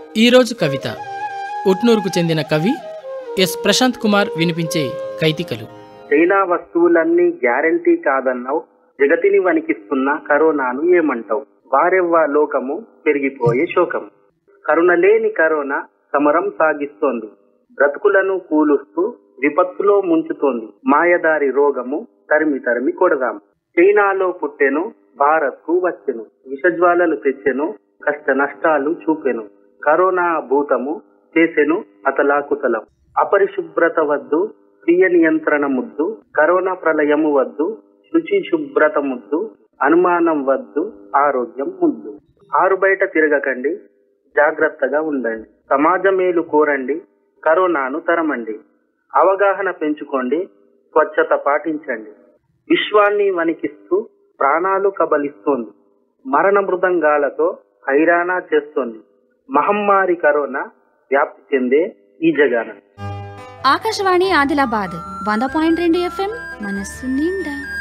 ఈరోజు కవిత ఉట్నూరుకు చెందిన కవి ఎస్ ప్రశాంత్ కుమార్ వినిపించే కైతికలు చైనా వస్తువులన్నీ గ్యారంటీ కాదన్నావు జగతిని వణికిస్తున్న కరోనాను ఏమంటావు వారెవ్వా లోకము పెరిగిపోయే శోకం కరుణ లేని కరోనా సమరం సాగిస్తోంది బ్రతుకులను కూలుస్తూ విపత్తులో ముంచుతోంది మాయదారి రోగము తరిమి తరిమి కొడదాం చైనాలో పుట్టెను భారత్ కు వచ్చెను విషజ్వాలలు తెచ్చెను కష్ట నష్టాలు చూపెను కరోనా భూతము చేసెను అతలాకుతలం అపరిశుభ్రత వద్దు స్వీయ నియంత్రణ ముద్దు కరోనా ప్రళయము వద్దు శుచి శుభ్రత ముద్దు అనుమానం వద్దు ఆరోగ్యం ముద్దు ఆరు బయట తిరగకండి జాగ్రత్తగా ఉండండి సమాజ మేలు కోరండి కరోనాను తరమండి అవగాహన పెంచుకోండి స్వచ్ఛత పాటించండి విశ్వాన్ని వణికిస్తూ ప్రాణాలు కబలిస్తోంది మరణ మృదంగాలతో హైరాణా చేస్తోంది మహమ్మారి కరోనా వ్యాప్తి చెందే ఈ జగాన ఆకాశవాణి ఆదిలాబాద్ వంద పాయింట్ రెండు ఎఫ్ఎం మనస్సు నిండా